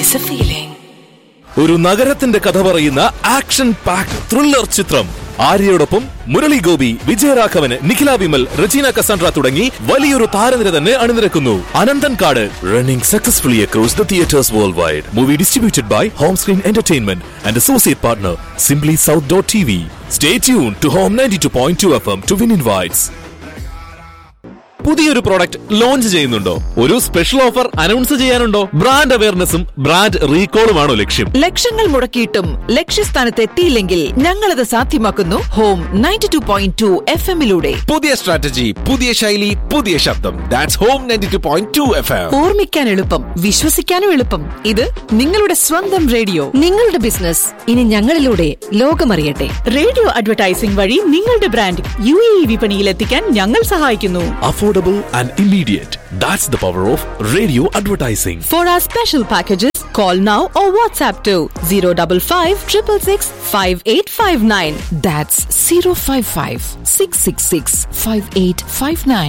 is a feeling. ഒരു നഗരത്തിന്റെ കഥ പറയുന്ന ആക്ഷൻ പാക്ക് ത്രില്ലർ ചിത്രം ആര്യയോടൊപ്പം മുരളി ഗോപി വിജയരാഘവൻ നിഖില വിമൽ റജീന കസാൻഡ്ര തുടങ്ങി വലിയൊരു താരനിര തന്നെ അണിനിരക്കുന്നു Ananthan Kaadu running successfully across the theatres worldwide movie distributed by home screen entertainment and associate partner simply south dot T V stay tune to home ninety two point two F M to win invites പുതിയൊരു product launch ചെയ്യുന്നുണ്ടോ ഒരു special offer announce ചെയ്യാനുണ്ടോ brand അവയർനെസ്സും brand റീകോളുമാണോ ലക്ഷ്യം ലക്ഷങ്ങൾ മുടക്കിയിട്ടും ലക്ഷ്യസ്ഥാനത്ത് എത്തിയില്ലെങ്കിൽ ഞങ്ങളത് സാധ്യമാക്കുന്നു home ninety two point two F എമ്മിലൂടെ പുതിയ സ്ട്രാറ്റജി പുതിയ ശൈലി പുതിയ ശബ്ദം that's home ninety two point two F M ഓർമ്മിക്കാൻ എളുപ്പം വിശ്വസിക്കാനും എളുപ്പം ഇത് നിങ്ങളുടെ സ്വന്തം റേഡിയോ നിങ്ങളുടെ ബിസിനസ് ഇനി ഞങ്ങളിലൂടെ ലോകമറിയട്ടെ റേഡിയോ അഡ്വർടൈസിംഗ് വഴി നിങ്ങളുടെ ബ്രാൻഡ് യു എ വിപണിയിൽ എത്തിക്കാൻ ഞങ്ങൾ സഹായിക്കുന്നു affordable and immediate that's the power of radio advertising for our special packages call now or WhatsApp to zero double five triple six five eight five nine that's zero five five six six six five eight five nine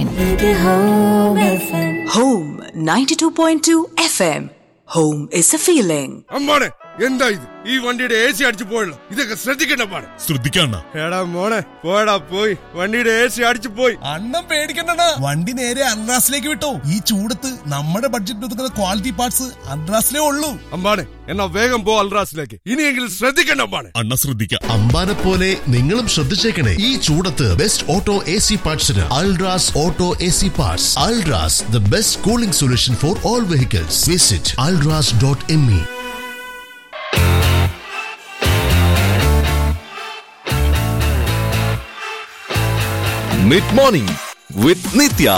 Home 92.2 FM. Home is a feeling. അമ്മാണെ എന്താ ഇത് ഈ വണ്ടിയുടെ A C അടിച്ചു പോയല്ലോ ഇതൊക്കെ ശ്രദ്ധിക്കണ്ട പാടെ ശ്രദ്ധിക്കണ്ട എടാ മോളെ പോടാ പോയി വണ്ടിയുടെ എ സി അടിച്ചു പോയി അണ്ണം പേടിക്കണ്ടടാ വണ്ടി നേരെ അൺറാസിലേക്ക് വിട്ടോ ഈ ചൂടത്ത് നമ്മുടെ ബഡ്ജറ്റ് ഒതുക്കുന്ന ക്വാളിറ്റി പാർട്സ് അൺറാസിലേ ഉള്ളൂ അമ്പാണെ എന്നാ വേഗം പോ അൽറാസിലേക്ക് ഇനിയെങ്കിലും ശ്രദ്ധിക്കണ്ട അമ്പാണെ അണ്ണ ശ്രദ്ധിക്കാം അമ്പാനെ പോലെ നിങ്ങളും ശ്രദ്ധിച്ചേക്കണേ ഈ ചൂടത്ത് ബെസ്റ്റ് ഓട്ടോ എ സി പാർട്സിന് Ultras auto A C parts Ultras the best cooling solution for all vehicles visit Ultras dot M E mid morning with Nithya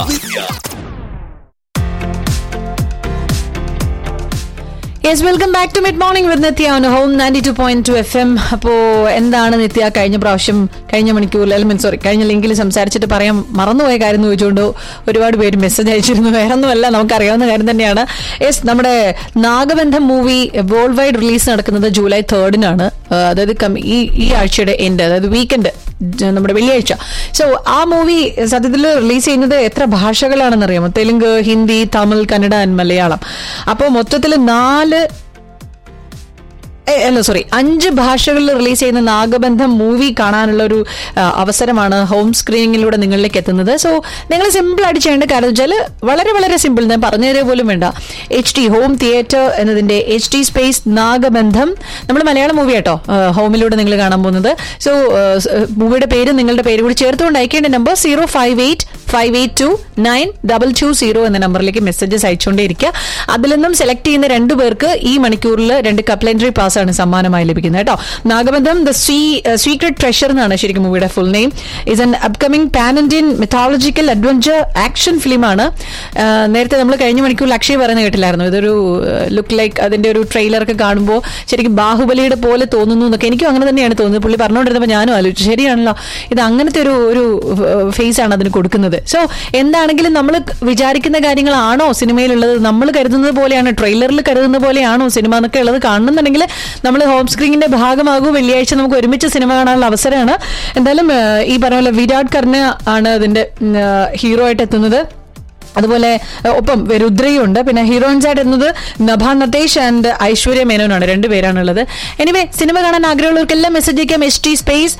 yes welcome back to mid morning with Nithya on home ninety two point two F M അപ്പോ എന്താണ് നിത്യ കഴിഞ്ഞ പ്രാവശ്യം കഴിഞ്ഞ മണിക്കൂറിൽ അല്ലെങ്കിൽ sorry കഴിഞ്ഞ ലിങ്കിൽ സംസാരിച്ചിട്ട് പറയാൻ മറന്നുപോയ കാര്യം എന്ന് ചോദിച്ചുകൊണ്ട് ഒരുപാട് പേര് മെസ്സേജ് അയച്ചിരുന്നു വേറെ ഒന്നുമല്ല നമുക്കറിയാവുന്ന കാര്യം തന്നെയാണ് യെസ് നമ്മുടെ Nagabandham movie worldwide release നടക്കുന്നത് ജൂലൈ തേർഡിനാണ് അതായത് കം- ഈ ഈ ആഴ്ചയുടെ എൻഡ് അതായത് വീക്കെൻഡ് നമ്മുടെ വെള്ളിയാഴ്ച സോ ആ മൂവി സത്യത്തിൽ റിലീസ് ചെയ്യുന്നത് എത്ര ഭാഷകളാണെന്ന് അറിയാമോ തെലുങ്ക് ഹിന്ദി തമിഴ് കന്നഡ ആൻഡ് മലയാളം അപ്പോൾ മൊത്തത്തിൽ നാല് ഏ, അല്ല സോറി അഞ്ച് ഭാഷകളിൽ റിലീസ് ചെയ്യുന്ന നാഗബന്ധം മൂവി കാണാനുള്ള ഒരു ആ, അവസരമാണ് ഹോം സ്ക്രീനിങ്ങിലൂടെ നിങ്ങളിലേക്ക് എത്തുന്നത് സോ നിങ്ങൾ സിമ്പിൾ ആയിട്ട് ചെയ്യേണ്ട കാര്യം വെച്ചാൽ വളരെ വളരെ സിമ്പിൾ ഞാൻ പറഞ്ഞതേ പോലും വേണ്ട എച്ച് ഡി ഹോം തിയേറ്റർ എന്നതിന്റെ എച്ച് ഡി സ്പേസ് നാഗബന്ധം നമ്മൾ മലയാളം മൂവി കേട്ടോ ഹോമിലൂടെ നിങ്ങൾ കാണാൻ പോകുന്നത് സോ മൂവിയുടെ പേര് നിങ്ങളുടെ പേര് കൂടി ചേർത്തുകൊണ്ട് അയക്കേണ്ട number zero five eight five eight two nine double two zero എന്ന നമ്പറിലേക്ക് മെസ്സേജസ് അയച്ചുകൊണ്ടേയിരിക്കുക അതിൽ നിന്നും സെലക്ട് ചെയ്യുന്ന രണ്ടു പേർക്ക് ഈ മണിക്കൂറിൽ രണ്ട് കപ്ലൻറ്ററി പാസ് ആണ് സമ്മാനമായി ലഭിക്കുന്നത് കേട്ടോ നാഗബന്ധം ദ സ്വീ സീക്രട്ട് ട്രഷർ എന്നാണ് ശരിക്കും മൂവിയുടെ full name is an upcoming pan Indian mythological adventure action ഫിലിമാണ് നേരത്തെ നമ്മൾ കഴിഞ്ഞ മണിക്കൂറിൽ അക്ഷയ് പറയുന്നത് കേട്ടില്ലായിരുന്നു ഇതൊരു ലുക്ക് ലൈക്ക് അതിന്റെ ഒരു ട്രെയിലർ ഒക്കെ കാണുമ്പോൾ ശരിക്കും ബാഹുബലിയുടെ പോലെ തോന്നുന്നു എന്നൊക്കെ എനിക്കും അങ്ങനെ തന്നെയാണ് തോന്നുന്നത് പുള്ളി പറഞ്ഞുകൊണ്ടിരുന്നപ്പോൾ ഞാനും ആലോചിച്ചു ശരിയാണല്ലോ ഇത് അങ്ങനത്തെ ഒരു ഒരു ഫേസ് ആണ് അതിന് കൊടുക്കുന്നത് സോ എന്താണെങ്കിലും നമ്മൾ വിചാരിക്കുന്ന കാര്യങ്ങളാണോ സിനിമയിലുള്ളത് നമ്മൾ കരുതുന്നത് പോലെയാണ് ട്രെയിലറിൽ കരുതുന്ന പോലെയാണോ സിനിമ എന്നൊക്കെ ഉള്ളത് കാണുന്നുണ്ടെങ്കിൽ നമ്മൾ ഹോം സ്ക്രീനിന്റെ ഭാഗമാകും വെള്ളിയാഴ്ച നമുക്ക് ഒരുമിച്ച് സിനിമ കാണാനുള്ള അവസരമാണ് എന്തായാലും ആ, ഈ പറഞ്ഞ പോലെ വിരാട് കർണ ആണ് അതിന്റെ ഹീറോ ആയിട്ട് എത്തുന്നത് അതുപോലെ അഹ് ഒപ്പം രുദ്രയും ഉണ്ട് പിന്നെ ഹീറോയിൻസ് ആയിട്ട് എന്നത് നഭ നതേഷ് ആൻഡ് ഐശ്വര്യ മേനോനാണ് രണ്ടുപേരാണുള്ളത് എനിവേ സിനിമ കാണാൻ ആഗ്രഹമുള്ളവർക്കെല്ലാം മെസ്സേജ് അയക്കാം എച്ച് ടി സ്പേസ്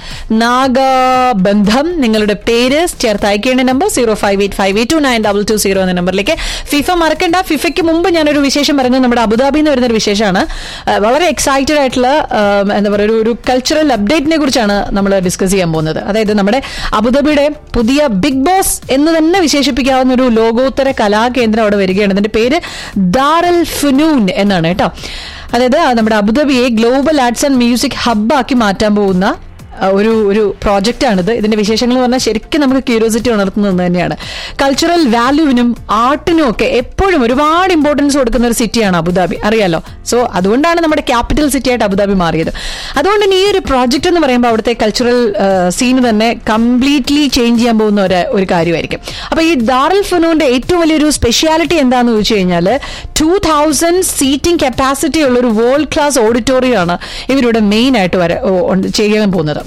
നാഗബന്ധം നിങ്ങളുടെ പേര് ചേർത്ത് അയക്കേണ്ട number zero five eight five eight two nine double two zero എന്ന നമ്പറിലേക്ക് ഫിഫ മറക്കണ്ട ഫിഫയ്ക്ക് മുമ്പ് ഞാനൊരു വിശേഷം പറയുന്നത് നമ്മുടെ അബുദാബിയിൽ നിന്ന് വരുന്ന ഒരു വിശേഷമാണ് അഹ് വളരെ എക്സൈറ്റഡ് ആയിട്ടുള്ള ആഹ് എന്താ പറയുക ഒരു ഒരു കൾച്ചറൽ അപ്ഡേറ്റിനെ കുറിച്ചാണ് നമ്മൾ ഡിസ്കസ് ചെയ്യാൻ പോകുന്നത് അതായത് നമ്മുടെ അബുദാബിയുടെ പുതിയ ബിഗ് ബോസ് എന്ന് തന്നെ വിശേഷിപ്പിക്കാവുന്ന ഒരു ലോകോത്തര കലാകേന്ദ്രം അവിടെ വരികയാണ് അതിന്റെ പേര് ദാറൽ ഫുനൂൻ എന്നാണ് കേട്ടോ അതായത് നമ്മുടെ അബുദാബിയെ ഗ്ലോബൽ ആർട്സ് ആൻഡ് മ്യൂസിക് ഹബ്ബാക്കി മാറ്റാൻ പോകുന്ന ആ, ഒരു ഒരു പ്രോജക്റ്റാണിത് ഇതിന്റെ വിശേഷങ്ങൾ എന്ന് പറഞ്ഞാൽ ശരിക്കും നമുക്ക് ക്യൂരിയോസിറ്റി ഉണർത്തുന്നത് തന്നെയാണ് കൾച്ചറൽ വാല്യൂവിനും ആർട്ടിനും ഒക്കെ എപ്പോഴും ഒരുപാട് ഇമ്പോർട്ടൻസ് കൊടുക്കുന്ന ഒരു സിറ്റിയാണ് അബുദാബി അറിയാലോ സോ അതുകൊണ്ടാണ് നമ്മുടെ ക്യാപിറ്റൽ സിറ്റി ആയിട്ട് അബുദാബി മാറിയത് അതുകൊണ്ട് തന്നെ ഈ ഒരു പ്രോജക്റ്റ് എന്ന് പറയുമ്പോൾ അവിടുത്തെ കൾച്ചറൽ സീന് തന്നെ കംപ്ലീറ്റ്ലി ചേഞ്ച് ചെയ്യാൻ പോകുന്ന ഒരു ഒരു കാര്യമായിരിക്കും അപ്പൊ ഈ ദാറുൽ ഫനൂന്റെ ഏറ്റവും വലിയൊരു സ്പെഷ്യാലിറ്റി എന്താണെന്ന് ചോദിച്ചു കഴിഞ്ഞാൽ ടൂ തൗസൻഡ് സീറ്റിംഗ് കപ്പാസിറ്റി ഉള്ള ഒരു വേൾഡ് ക്ലാസ് ഓഡിറ്റോറിയം ആണ് ഇവരുടെ മെയിൻ ആയിട്ട് വര ഓ, ഉണ്ട് ചെയ്യാൻ പോകുന്നത്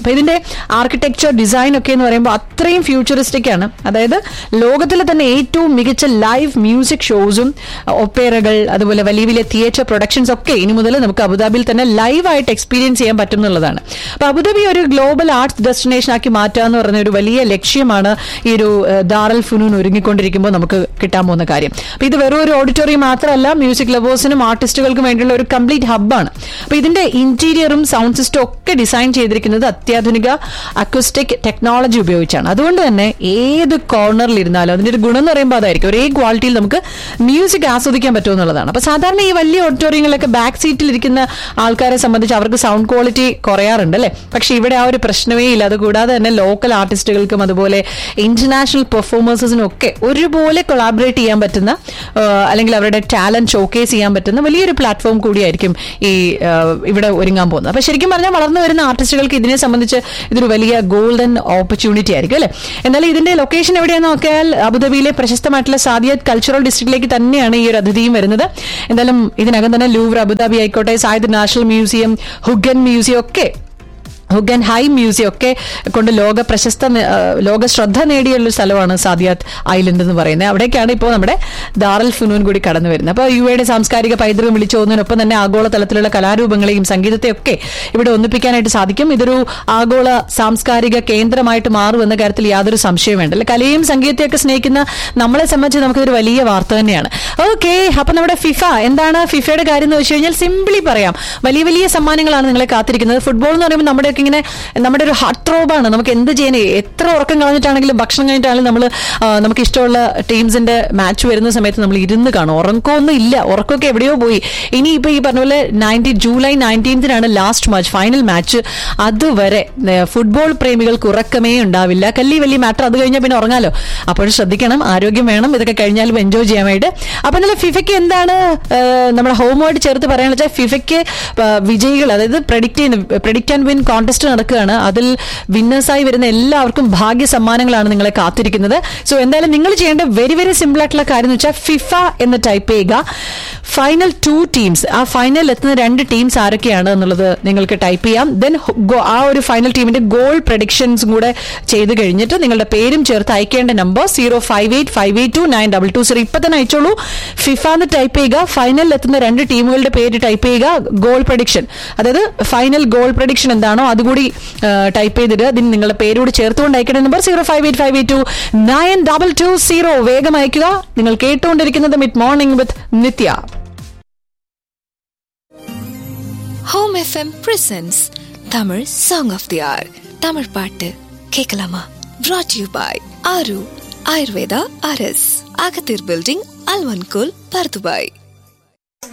അപ്പൊ ഇതിന്റെ ആർക്കിടെക്ചർ ഡിസൈൻ ഒക്കെ എന്ന് പറയുമ്പോൾ അത്രയും ഫ്യൂച്ചറിസ്റ്റിക് ആണ് അതായത് ലോകത്തിലെ തന്നെ ഏറ്റവും മികച്ച ലൈവ് മ്യൂസിക് ഷോസും ഒപ്പേറകൾ അതുപോലെ വലിയ വലിയ തിയേറ്റർ പ്രൊഡക്ഷൻസ് ഒക്കെ ഇനി മുതൽ നമുക്ക് അബുദാബിയിൽ തന്നെ ലൈവായിട്ട് എക്സ്പീരിയൻസ് ചെയ്യാൻ പറ്റും എന്നുള്ളതാണ് അപ്പൊ അബുദാബി ഒരു ഗ്ലോബൽ ആർട്സ് ഡെസ്റ്റിനേഷൻ ആക്കി മാറ്റുക എന്ന് പറയുന്ന ഒരു വലിയ ലക്ഷ്യമാണ് ഈ ഒരു ഏഹ്, ദാറൽ ഫുനൂൻ ഒരുങ്ങിക്കൊണ്ടിരിക്കുമ്പോൾ നമുക്ക് കിട്ടാൻ പോകുന്ന കാര്യം അപ്പൊ ഇത് വെറും ഒരു ഓഡിറ്റോറിയം മാത്രമല്ല മ്യൂസിക് ലവേഴ്സിനും ആർട്ടിസ്റ്റുകൾക്കും വേണ്ടിയുള്ള ഒരു കംപ്ലീറ്റ് ഹബ്ബാണ് അപ്പൊ ഇതിന്റെ ഇന്റീരിയറും സൗണ്ട് സിസ്റ്റം ഒക്കെ ഡിസൈൻ ചെയ്തിരിക്കുന്നത് അത്യാധുനിക അക്വസ്റ്റിക് ടെക്നോളജി ഉപയോഗിച്ചാണ് അതുകൊണ്ട് തന്നെ ഏത് കോർണറിൽ ഇരുന്നാലും അതിന്റെ ഒരു ഗുണം എന്ന് പറയുമ്പോൾ അതായിരിക്കും ഒരേ ക്വാളിറ്റിയിൽ നമുക്ക് മ്യൂസിക് ആസ്വദിക്കാൻ പറ്റും എന്നുള്ളതാണ് അപ്പൊ സാധാരണ ഈ വലിയ ഓഡിറ്റോറിയങ്ങളിലൊക്കെ ബാക്ക് സീറ്റിൽ ഇരിക്കുന്ന ആൾക്കാരെ സംബന്ധിച്ച് അവർക്ക് സൗണ്ട് ക്വാളിറ്റി കുറയാറുണ്ട് അല്ലേ പക്ഷെ ഇവിടെ ആ ഒരു പ്രശ്നമേ ഇല്ല അതുകൂടാതെ തന്നെ ലോക്കൽ ആർട്ടിസ്റ്റുകൾക്കും അതുപോലെ ഇന്റർനാഷണൽ പെർഫോമേഴ്സിനും ഒക്കെ ഒരുപോലെ കൊളാബറേറ്റ് ചെയ്യാൻ പറ്റുന്ന ആ, അല്ലെങ്കിൽ അവരുടെ ടാലന്റ് ഷോക്കേസ് ചെയ്യാൻ പറ്റുന്ന വലിയൊരു പ്ലാറ്റ്ഫോം കൂടിയായിരിക്കും ഈ ആ, ഇവിടെ ഒരുങ്ങാൻ പോകുന്നത് അപ്പൊ ശരിക്കും പറഞ്ഞാൽ വളർന്നു വരുന്ന ആർട്ടിസ്റ്റുകൾക്ക് ഇതിനെ സംബന്ധിച്ച് ഇതൊരു വലിയ ഗോൾഡൻ ഓപ്പർച്യൂണിറ്റി ആയിരിക്കും അല്ലെ എന്നാലും ഇതിന്റെ ലൊക്കേഷൻ എവിടെയാണെന്ന് നോക്കിയാൽ അബുദാബിയിലെ പ്രശസ്തമായിട്ടുള്ള സാദിയത്ത് കൾച്ചറൽ ഡിസ്ട്രിക്റ്റിലേക്ക് തന്നെയാണ് ഈ ഒരു അതിഥിയും വരുന്നത് എന്തായാലും ഇതിനകം തന്നെ ലൂവർ അബുദാബി ആയിക്കോട്ടെ സായിദ് നാഷണൽ മ്യൂസിയം ഹുഗൻ മ്യൂസിയം ഒക്കെ ഹുഗൻ ഹൈ മ്യൂസിയം ഒക്കെ കൊണ്ട് ലോക പ്രശസ്ത നേ- ആ, ലോക ശ്രദ്ധ നേടിയുള്ള ഒരു സ്ഥലമാണ് സാദിയാത്ത് ഐലൻഡ് എന്ന് പറയുന്നത് അവിടേക്കാണ് ഇപ്പോൾ നമ്മുടെ ദാറൽ ഫുനൂൻ കൂടി കടന്നു വരുന്നത് അപ്പോൾ യു എയുടെ സാംസ്കാരിക പൈതൃകം വിളിച്ചു പോകുന്നതിനൊപ്പം തന്നെ ആഗോള തലത്തിലുള്ള കലാരൂപങ്ങളെയും സംഗീതത്തെയൊക്കെ ഇവിടെ ഒന്നിപ്പിക്കാനായിട്ട് സാധിക്കും ഇതൊരു ആഗോള സാംസ്കാരിക കേന്ദ്രമായിട്ട് മാറുമെന്ന കാര്യത്തിൽ യാതൊരു സംശയവും വേണ്ട അല്ലെ കലയും സംഗീതത്തെയൊക്കെ സ്നേഹിക്കുന്ന നമ്മളെ സംബന്ധിച്ച് നമുക്കിതൊരു വലിയ വാർത്ത തന്നെയാണ് ഓക്കെ അപ്പൊ നമ്മുടെ ഫിഫ എന്താണ് ഫിഫയുടെ കാര്യം എന്ന് വെച്ച് കഴിഞ്ഞാൽ സിംപിളി പറയാം വലിയ വലിയ സമ്മാനങ്ങളാണ് നിങ്ങളെ കാത്തിരിക്കുന്നത് ഫുട്ബോൾ എന്ന് പറയുമ്പോൾ നമ്മുടെയൊക്കെ ഇങ്ങനെ നമ്മുടെ ഒരു ഹാർട്ട് റോബാണ് നമുക്ക് എന്ത് ചെയ്യാൻ എത്ര ഉറക്കം കളഞ്ഞിട്ടാണെങ്കിലും ഭക്ഷണം കഴിഞ്ഞിട്ടാണെങ്കിലും നമ്മൾ നമുക്ക് ഇഷ്ടമുള്ള ടീംസിന്റെ മാച്ച് വരുന്ന സമയത്ത് നമ്മൾ ഇരുന്ന് കാണും ഉറക്കമൊന്നും ഇല്ല ഉറക്കമൊക്കെ എവിടെയോ പോയി ഇനി ഇപ്പൊ ഈ പറഞ്ഞ പോലെ നയൻറ്റീൻ ജൂലൈ നയൻറ്റീൻത്തിനാണ് ലാസ്റ്റ് മാച്ച് ഫൈനൽ മാച്ച് അതുവരെ ഏഹ്, ഫുട്ബോൾ പ്രേമികൾക്ക് ഉറക്കമേ ഉണ്ടാവില്ല കല്ലി വലിയ മാറ്റർ അത് കഴിഞ്ഞാൽ പിന്നെ ഉറങ്ങാലോ അപ്പോൾ ശ്രദ്ധിക്കണം ആരോഗ്യം വേണം ഇതൊക്കെ കഴിഞ്ഞാലും എൻജോയ് ചെയ്യാൻ വേണ്ടി അപ്പൊ ഇന്നലെ ഫിഫയ്ക്ക് എന്താണ് ഏഹ്, നമ്മുടെ ഹോമുമായിട്ട് ചേർത്ത് പറയാന്ന് വെച്ചാൽ ഫിഫയ്ക്ക് ഏഹ്, വിജയികൾ അതായത് predict predict and win contest നടക്കുകയാണ് അതിൽ വിന്നേഴ്സായി വരുന്ന എല്ലാവർക്കും ഭാഗ്യ സമ്മാനങ്ങളാണ് നിങ്ങളെ കാത്തിരിക്കുന്നത് സോ എന്തായാലും നിങ്ങൾ ചെയ്യേണ്ട വെരി വെരി സിമ്പിൾ ആയിട്ടുള്ള കാര്യം എന്ന് വെച്ചാൽ ഫിഫ എന്ന് ടൈപ്പ് ചെയ്യുക ഫൈനൽ ടു ടീംസ് ആ ഫൈനലിൽ എത്തുന്ന രണ്ട് ടീംസ് ആരൊക്കെയാണ് എന്നുള്ളത് നിങ്ങൾക്ക് ടൈപ്പ് ചെയ്യാം ദെൻ ആ ഒരു ഫൈനൽ ടീമിന്റെ ഗോൾ പ്രഡിക്ഷൻസും കൂടെ ചെയ്ത് കഴിഞ്ഞിട്ട് നിങ്ങളുടെ പേരും ചേർത്ത് അയക്കേണ്ട number zero five eight five eight two nine double two zero ഇപ്പൊ തന്നെ അയച്ചോളൂ ഫിഫ എന്ന് ടൈപ്പ് ചെയ്യുക ഫൈനലിൽ എത്തുന്ന രണ്ട് ടീമുകളുടെ പേര് ടൈപ്പ് ചെയ്യുക ഗോൾ പ്രഡിക്ഷൻ അതായത് ഫൈനൽ ഗോൾ പ്രഡിക്ഷൻ എന്താണോ അതുകൂടി ടൈപ്പ് ചെയ്തിട്ട് ഇതിന് നിങ്ങളുടെ പേരോട് ചേർത്തുകൊണ്ട് അയക്കേണ്ട number zero five eight five eight two nine double two zero വേഗം അയക്കുക നിങ്ങൾ കേട്ടുകൊണ്ടിരിക്കുന്നത് mid morning with Nithya home FM presents Tamil song of the hour Tamil பாட்டு கேட்கலாமா brought யூ பாய் ஆரு ஆயுர்வேதா அரஸ் அகத்தீர் பில்டிங் அல்வன்கோல் பர்துபாய்